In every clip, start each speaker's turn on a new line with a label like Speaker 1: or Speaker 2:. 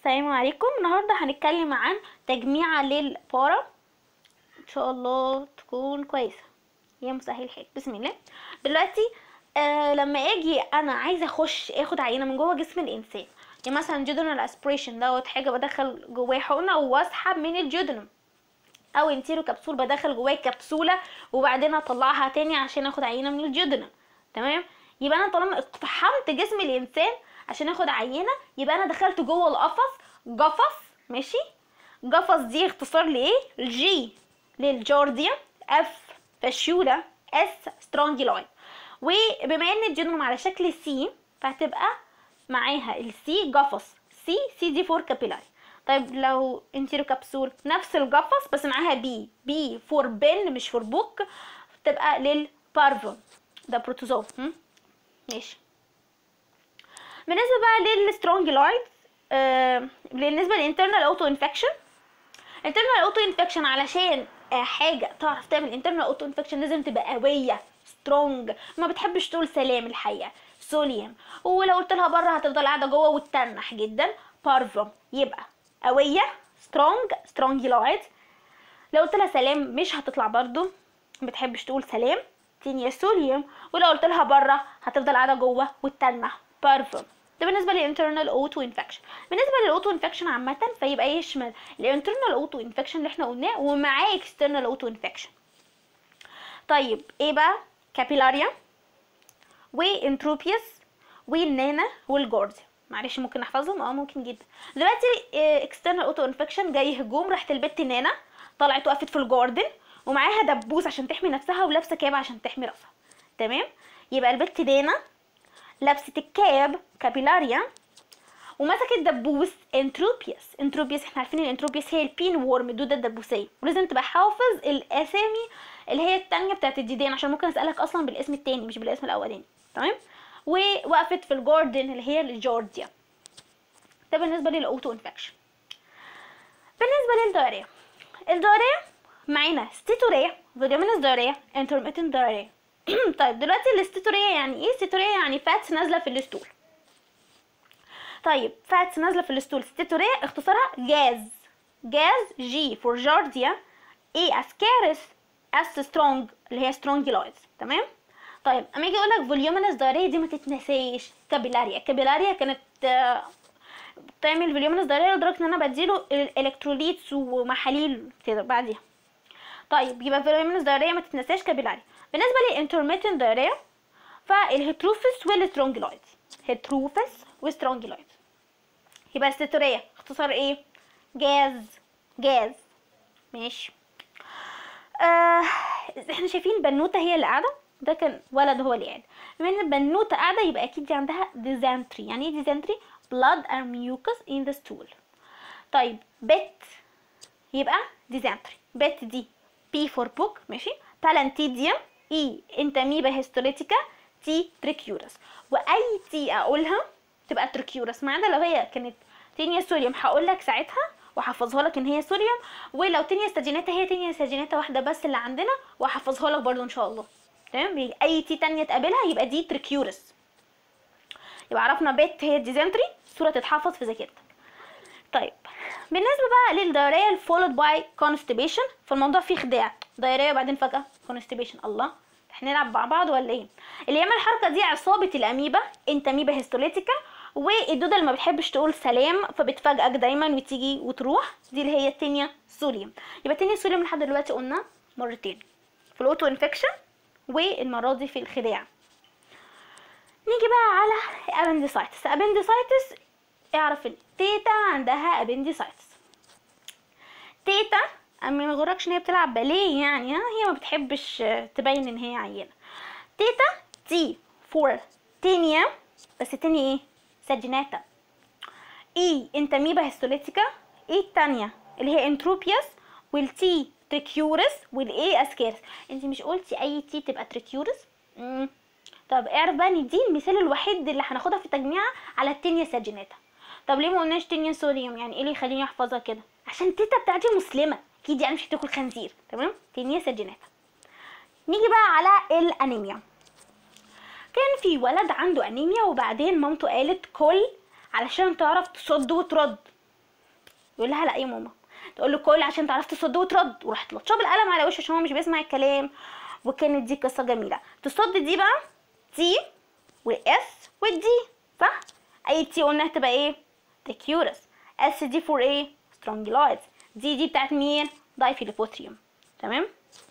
Speaker 1: السلام عليكم النهارده هنتكلم عن تجميعة للبارا ان شاء الله تكون كويسة يا مسهل الحال بسم الله دلوقتي آه لما اجي انا عايزه اخش اخد عينه من جوه جسم الانسان يعني مثلا جدرنال اسبريشن دوت حاجه بدخل جواه حقنه واسحب من الجدرن او انتيرو كبسول بدخل جواه كبسوله وبعدين اطلعها تاني عشان اخد عينه من الجدرن تمام يبقى انا طالما اقتحمت جسم الانسان عشان اخد عينه يبقى انا دخلت جوه القفص قفص ماشي قفص دي اختصار لايه الجي للجارديا اف فاشيولا اس سترونجيلاي وبما ان الجينوم على شكل سي فهتبقى معاها السي قفص سي سي دي فور كابيلاري طيب لو انتيرو كبسول نفس القفص بس معاها بي بي فور بن مش فور بوك تبقى للبارفون ده بروتوزوم هم؟ ماشي بالنسبه بقى للسترونجلايد آه بالنسبه للانترنال اوتو انفكشن انترنال اوتو انفكشن علشان آه حاجه تعرف تعمل انترنال اوتو انفكشن لازم تبقى قويه سترونج ما بتحبش تقول سلام الحقيقه سوليوم ولو قلت لها بره هتفضل قاعده جوه وتتنح جدا بارفوم يبقى قويه سترونج سترونجلايد لو قلت لها سلام مش هتطلع برضو ما بتحبش تقول سلام تانية سوليوم ولو قلت لها بره هتفضل قاعده جوه وتتنح بارفوم ده بالنسبه للانترنال اوتو انفكشن بالنسبه للاوتو انفكشن عامه فيبقى يشمل الانترنال اوتو انفكشن اللي احنا قلناه ومعاه اكسترنال اوتو انفكشن طيب ايه بقى كابيلاريا وانتروبيوس والنانا والجورديا معلش ممكن نحفظهم اه ممكن جدا دلوقتي اكسترنال اوتو انفكشن جاي هجوم راحت البت نانا طلعت وقفت في الجاردن ومعاها دبوس عشان تحمي نفسها ولابسه كاب عشان تحمي راسها تمام يبقى البت نانا لبست الكاب كابيلاريا ومسكت دبوس انتروبيوس انتروبيوس احنا عارفين الانتروبيوس هي البين وورم الدوده الدبوسيه ولازم تبقى حافظ الاسامي اللي هي التانية بتاعت الديدان عشان ممكن اسالك اصلا بالاسم التاني مش بالاسم الاولاني تمام ووقفت في الجاردن اللي هي الجورديا ده بالنسبه للاوتو انفكشن بالنسبه للدايريا الدايريا معانا ستيتوريا فيتامينز دايريا انترميتنت دايريا طيب دلوقتي الاستيتوريا يعني ايه استيتوريا يعني فاتس نازله في الستول طيب فاتس نازله في الستول ستيتوريا اختصارها جاز جاز جي فور جارديا اي اسكارس اس سترونج اللي هي سترونجيلويدز تمام طيب اما يجي اقول لك فوليومينس دايريا دي ما تتنساش كابيلاريا كابيلاريا كانت بتعمل فوليومينس دايريا لدرجه ان انا بديله الالكتروليتس ومحاليل كده بعديها طيب يبقى فوليومينس دايريا ما تتنساش كابيلاريا بالنسبه للانترميتنت دايريا فالهيتروفيس والسترونجيلويد هيتروفيس وسترونجيلويد يبقى الستورية اختصار ايه جاز جاز ماشي آه احنا شايفين بنوتة هي اللي قاعدة ده كان ولد هو اللي قاعد بما ان البنوتة قاعدة يبقى اكيد دي عندها ديزانتري يعني ايه ديزانتري blood and mucus in the stool طيب بت يبقى ديزانتري بت دي بي فور بوك ماشي بالانتيديوم اي انتاميبا هيستوليتيكا تي تريكيورس واي تي اقولها تبقى تريكيورس ما عدا لو هي كانت تينيا سوريوم هقول لك ساعتها وهحفظها لك ان هي سوريوم ولو تينيا ساجيناتا هي تينيا ساجيناتا واحده بس اللي عندنا وهحفظها لك برضو ان شاء الله تمام اي تي تانية تقابلها يبقى دي تريكيورس يبقى عرفنا بيت هي ديزنتري صوره تتحفظ في ذاكرتك طيب بالنسبه بقى للدايريا الفولد باي كونستيبيشن فالموضوع فيه خداع دايريا وبعدين فجاه كونستيبيشن الله احنا نلعب مع بعض ولا ايه اللي يعمل الحركه دي عصابه الاميبا انتاميبا هيستوليتيكا والدودة اللي ما بتحبش تقول سلام فبتفاجئك دايما وتيجي وتروح دي اللي هي التانية سوليوم يبقى التانية سوليوم لحد دلوقتي قلنا مرتين في الاوتو انفكشن والمرة دي في الخداع نيجي بقى على ابنديسايتس ابنديسايتس اعرف التيتا عندها ابنديسايتس تيتا اما ما يغركش ان هي بتلعب باليه يعني هي ما بتحبش تبين ان هي عيانه تيتا تي فور تينيا بس التانية ايه ساجيناتا اي انتاميبا هيستوليتيكا ايه التانية اللي هي انتروبيوس والتي تريكيورس والاي اسكارس انت مش قلتي اي تي تبقى تريكيورس امم طب اعرف بقى ان دي المثال الوحيد اللي هناخدها في التجميعة على التينيا ساجيناتا طب ليه ما قلناش تينيا سوريوم يعني ايه اللي يخليني احفظها كده عشان تيتا بتاعتي مسلمه اكيد يعني مش هتاكل خنزير تمام تينيا ساجيناتا نيجي بقى على الانيميا كان في ولد عنده انيميا وبعدين مامته قالت كل علشان تعرف تصد وترد يقول لها لا يا ماما تقول له كل عشان تعرف تصد وترد وراحت لطشه بالقلم على وشه عشان هو مش بيسمع الكلام وكانت دي قصه جميله تصد دي بقى تي والاس والدي صح اي تي قلنا هتبقى ايه تكيورس اس دي فور ايه سترونجلايز دي دي بتاعت مين دايفيلوبوثريوم تمام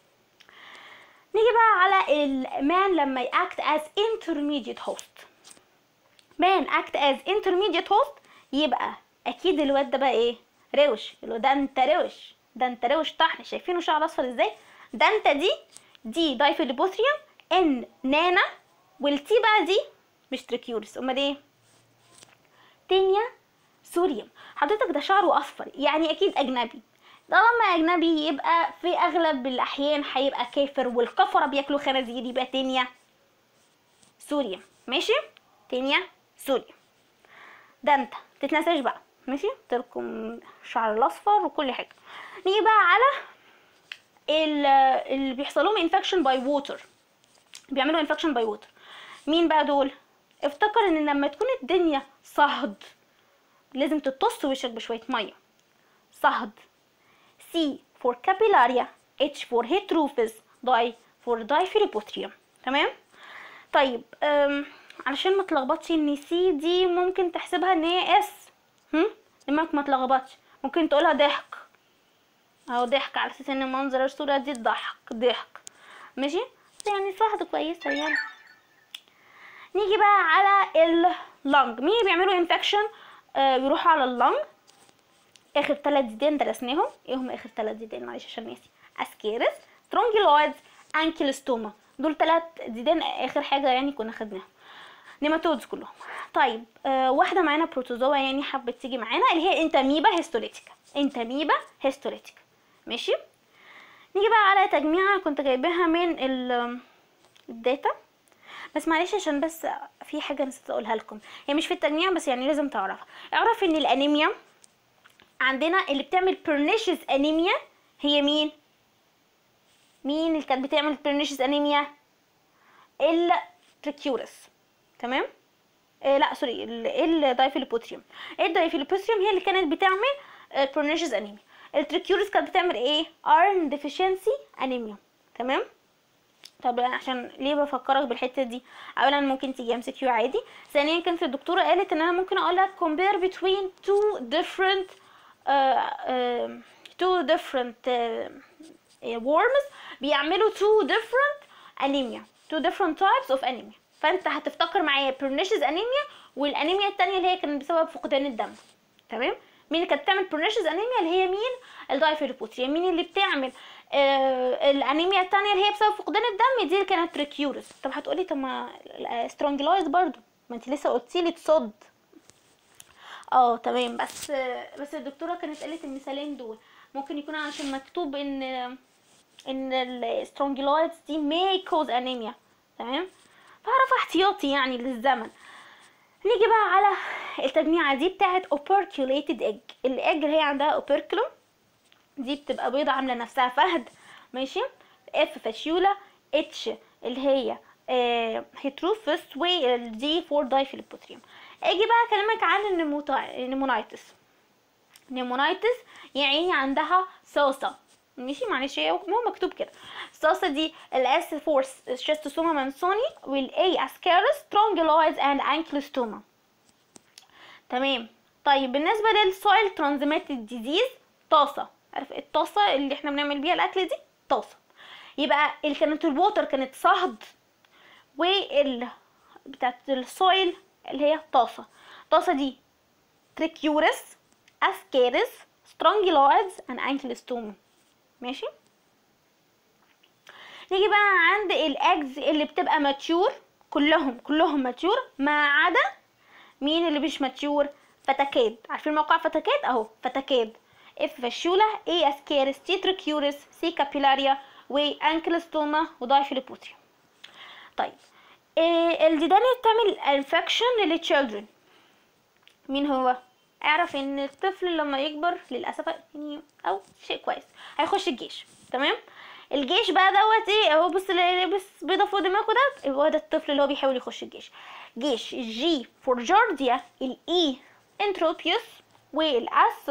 Speaker 1: نيجي بقى على المان لما يأكت as intermediate host man act as intermediate host يبقى اكيد الواد ده بقى ايه روش يقول ده انت روش ده انت روش طحن شايفينه شعر اصفر ازاي ده انت دي دي دايفيلوبوثريوم ان نانا والتي بقى دي مش تريكيورس امال ايه تينيا سوريوم حضرتك ده شعره اصفر يعني اكيد اجنبي طالما اجنبي يبقى في اغلب الاحيان هيبقى كافر والكفره بياكلوا خنازير يبقى تينيا سوريا ماشي تينيا سوريا ده انت تتنساش بقى ماشي تركم الشعر الاصفر وكل حاجه نيجي بقى على ال- اللي بيحصل لهم انفكشن باي ووتر بيعملوا انفكشن باي ووتر مين بقى دول افتكر ان لما تكون الدنيا صهد لازم تطص وشك بشويه ميه صهد C for capillaria H for heterophis D for diphylopotrium تمام طيب أم علشان ما تلخبطش ان سي دي ممكن تحسبها ان هي اس هم دماغك ما تلخبطش ممكن تقولها ضحك اهو ضحك على اساس ان منظر الصورة دي ضحك ضحك ماشي يعني صهد كويسة يعني نيجي بقى على اللنج مين بيعملوا انفكشن آه بيروحوا على اللنج اخر ثلاث ديدان درسناهم ايه هم اخر ثلاث ديدان معلش عشان ناسي اسكيرس ترونجيلويدز انكيلستوما دول ثلاث ديدان اخر حاجه يعني كنا خدناهم نيماتودز كلهم طيب آه واحده معانا بروتوزوا يعني حبت تيجي معانا اللي هي انتاميبا هيستوليتيكا انتاميبا هيستوليتيكا ماشي نيجي بقى على تجميعة كنت جايباها من ال- الداتا بس معلش عشان بس في حاجه نسيت اقولها لكم هي مش في التجميع بس يعني لازم تعرفها اعرف ان الانيميا عندنا اللي بتعمل بيرنيشس انيميا هي مين مين اللي كانت بتعمل بيرنيشس انيميا التريكيورس تمام آه لا سوري الدايفيلوبوتريوم الدايفيلوبوتريوم هي اللي كانت بتعمل بيرنيشس انيميا التريكيورس كانت بتعمل ايه ايرن ديفيشنسي انيميا تمام طب عشان ليه بفكرك بالحته دي اولا ممكن تيجي ام سي كيو عادي ثانيا كانت الدكتوره قالت ان انا ممكن اقول لك compare between two different uh, uh, two different uh, worms بيعملوا two different anemia two different types of anemia فانت هتفتكر معايا pernicious anemia والانيميا التانية اللي هي كانت بسبب فقدان الدم تمام مين اللي كانت بتعمل pernicious anemia اللي هي مين الدايفيلوبوتريا مين اللي بتعمل آه الانيميا التانية اللي هي بسبب فقدان الدم دي اللي كانت تريكيورس طب هتقولي طب ما سترونجلايز برضو ما انت لسه قلتي لي تصد اه تمام بس بس الدكتوره كانت قالت المثالين دول ممكن يكون عشان مكتوب ان ان السترونجلايز دي may cause anemia تمام فاعرف احتياطي يعني للزمن نيجي بقى على التجميعة دي بتاعت operculated egg الايج اللي هي عندها operculum دي بتبقى بيضة عاملة نفسها فهد ماشي اف فاشيولا اتش اللي هي آه هيتروفس والدي فور دايفيلوبوتريوم اجي بقى اكلمك عن النموتا- النيمونايتس نيمونايتس يعني عندها صوصة ماشي معلش هي هو مكتوب كده الصوصة دي الاس فورس شيستوسوما مانسوني والاي اسكارس ترونجلويدز اند انكلوستوما تمام طيب بالنسبة للسويل ترانزميتد ديزيز طاسة عارف الطاسة اللي احنا بنعمل بيها الاكل دي طاسة يبقى اللي كانت الووتر كانت صهد وال بتاعت السويل اللي هي طاسة الطاسة دي تريكيورس اسكيرس سترونجيلويدز and انكلوستوما ماشي نيجي بقى عند الاجز اللي بتبقى ماتيور كلهم كلهم ماتيور ما عدا مين اللي مش ماتيور فتكاد عارفين موقع فتكاد اهو فتكاد اف فاشولا اي اسكيرس تي تريكيورس سي كابيلاريا وانكلوستوما ودايفيلوبوتريوم طيب إيه الديدان اللي بتعمل انفكشن للتشيلدرن مين هو اعرف ان الطفل لما يكبر للاسف يعني او شيء كويس هيخش الجيش تمام الجيش بقى دوت ايه اهو بص اللي لابس بيضه فوق دماغه ده هو ده الطفل اللي هو بيحاول يخش الجيش جيش الجي فور جورديا الاي انتروبيوس والاس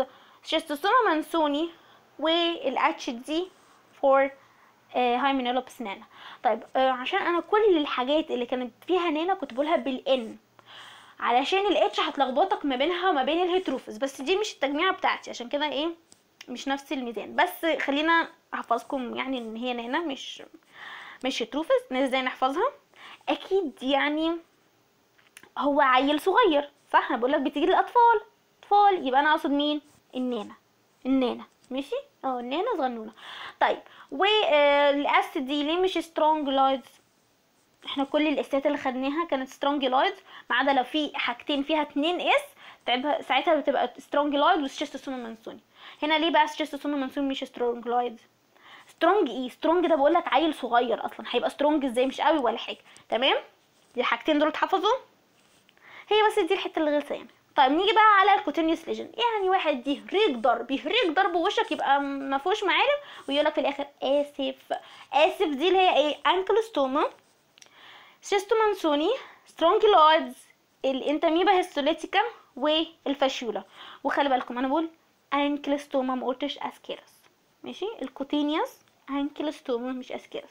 Speaker 1: شيستوسوما مانسوني والاتش دي فور هايمينولوبس نانا طيب آه، عشان انا كل الحاجات اللي كانت فيها نانا كنت بقولها بالان علشان الاتش هتلخبطك ما بينها وما بين الهيتروفس بس دي مش التجميعه بتاعتي عشان كده ايه مش نفس الميزان بس خلينا احفظكم يعني ان هي نانا مش مش هيتروفس ازاي نحفظها اكيد يعني هو عيل صغير صح انا بقولك بتيجي للاطفال اطفال يبقى انا اقصد مين النانا النانا ماشي اه النانا صغنونه طيب والاس دي ليه مش سترونج لايدز احنا كل الاستات اللي خدناها كانت سترونج لايدز ما عدا لو في حاجتين فيها اتنين اس تعبها ساعتها بتبقى سترونج لايد وشيستوسوما مانسوني هنا ليه بقى شيستوسوما مانسوني مش سترونج لايد سترونج ايه سترونج ده بقول لك عيل صغير اصلا هيبقى سترونج ازاي مش قوي ولا حاجه تمام الحاجتين دول اتحفظوا هي بس دي الحته اللي غلسه يعني طيب نيجي بقى على الكوتينيوس ليجن يعني واحد يهريك ضرب يهريك ضرب وشك يبقى ما فيهوش معالم ويقول لك في الاخر اسف اسف دي اللي هي ايه انكلوستوما سيستومانسوني سترونجيلويدز الانتاميبا هيستوليتيكا والفاشيولا وخلي بالكم انا بقول انكلوستوما ما قلتش اسكيرس ماشي الكوتينيوس انكلوستوما مش اسكيرس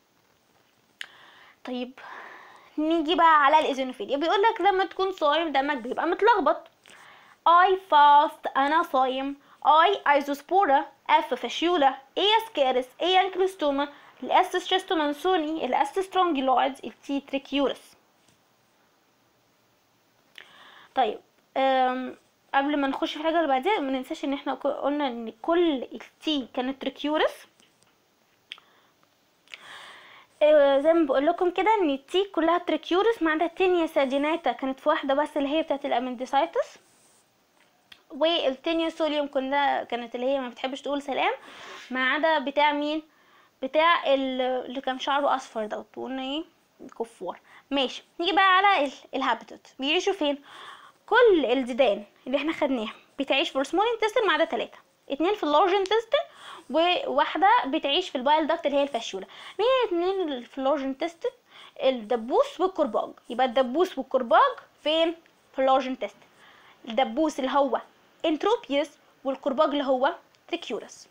Speaker 1: طيب نيجي بقى على الايزينوفيليا بيقول لك لما تكون صايم دمك بيبقى متلخبط اي فاست انا صايم اي ايزوسبورا اف فاشيولا اي اسكارس اي انكلوستوما الاس ستريستومانسوني الاس سترونجيلويدز التي تريكيورس طيب أم قبل ما نخش في الحاجه اللي بعديها ما ننساش ان احنا قلنا ان كل التي كانت تريكيورس آه، زي ما بقول لكم كده ان التي كلها تريكيورس ما عدا التينيا ساجيناتا كانت في واحده بس اللي هي بتاعه الامنديسايتس والتينيا سوليوم كلها كانت اللي هي ما بتحبش تقول سلام ما عدا بتاع مين بتاع ال- اللي كان شعره اصفر دوت وقلنا ايه كفار ماشي نيجي بقى على ال- الهابيتات بيعيشوا فين كل الديدان اللي احنا خدناها بتعيش في السمول انتستين ما عدا ثلاثه اتنين في اللارج انتستين وواحده بتعيش في البايل داكت اللي هي الفاشيولا مين الاتنين اللي في اللارج انتستين الدبوس والكرباج يبقى الدبوس والكرباج فين في اللارج انتستين الدبوس اللي هو انتروبيوس والكرباج اللي هو تريكيورس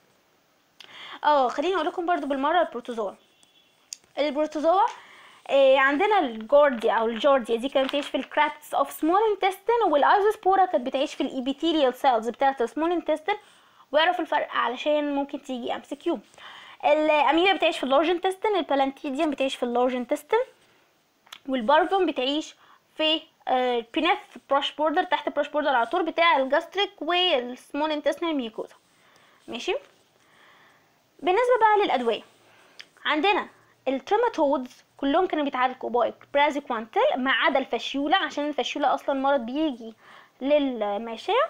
Speaker 1: اه خليني اقول لكم برضو بالمره البروتوزوا البروتوزوا آه عندنا الجورديا او الجورديا دي كانت بتعيش في الكرابتس اوف سمول انتستين والايزوسبورا كانت بتعيش في الابيثيليال سيلز بتاعه السمول انتستين واعرفوا الفرق علشان ممكن تيجي ام سي كيو الاميبا بتعيش في اللارج انتستين البلانتيديوم بتعيش في اللارج انتستين والبارفوم بتعيش في البيناث براش بوردر تحت براش بوردر على طول بتاع الجاستريك والسمول انتستين ميوكوزا ماشي بالنسبه بقى للادويه عندنا التريماتودز كلهم كانوا بيتعالجوا باي برازيكوانتل ما عدا الفاشيولا عشان الفاشيولا اصلا مرض بيجي للماشيه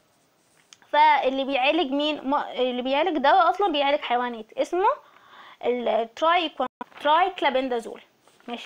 Speaker 1: فاللي بيعالج مين ما اللي بيعالج دواء اصلا بيعالج حيوانات اسمه التراي تراي كلابندازول ماشي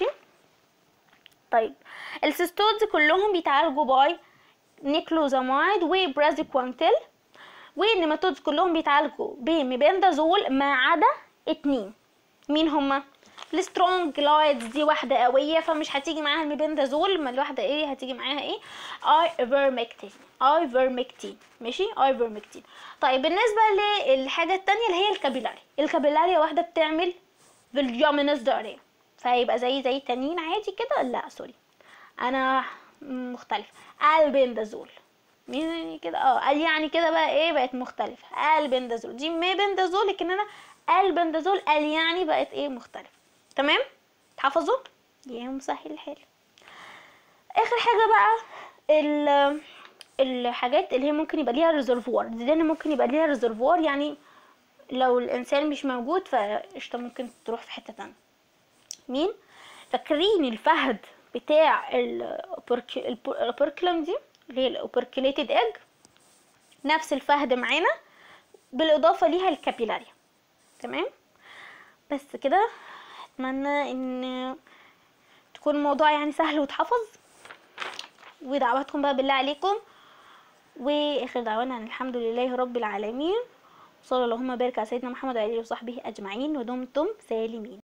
Speaker 1: طيب السيستودز كلهم بيتعالجوا باي نيكلوزامايد وبرازيكوانتل والنيماتودز كلهم بيتعالجوا بميبندازول ما عدا اتنين مين هما السترونج لايدز دي واحدة قوية فمش هتيجي معاها الميبندازول ما الواحدة ايه هتيجي معاها ايه ايفيرمكتين ايفيرمكتين ماشي ايفيرمكتين طيب بالنسبة للحاجة التانية اللي هي الكابيلاري الكابيلاري واحدة بتعمل فيلجومينس داريا فهيبقى زي زي التانيين عادي كده لا سوري انا مختلف البندازول مين كده اه قال يعني كده بقى ايه بقت مختلفة البندازول دي ميبندازول لكن انا البندازول قال يعني بقت ايه مختلفة تمام تحفظوا يا مسهل الحال اخر حاجة بقى ال الحاجات اللي هي ممكن يبقى ليها ريزرفوار دي اللي ممكن يبقى ليها ريزرفوار يعني لو الانسان مش موجود فقشطة ممكن تروح في حتة تانية مين فاكرين الفهد بتاع البركلم دي اللي هي الاوبركليتد ايج نفس الفهد معانا بالاضافه ليها الكابيلاريا تمام بس كده اتمنى ان تكون الموضوع يعني سهل وتحفظ ودعواتكم بقى بالله عليكم واخر دعوانا ان الحمد لله رب العالمين صلى اللهم بارك على سيدنا محمد وعلى اله وصحبه اجمعين ودمتم سالمين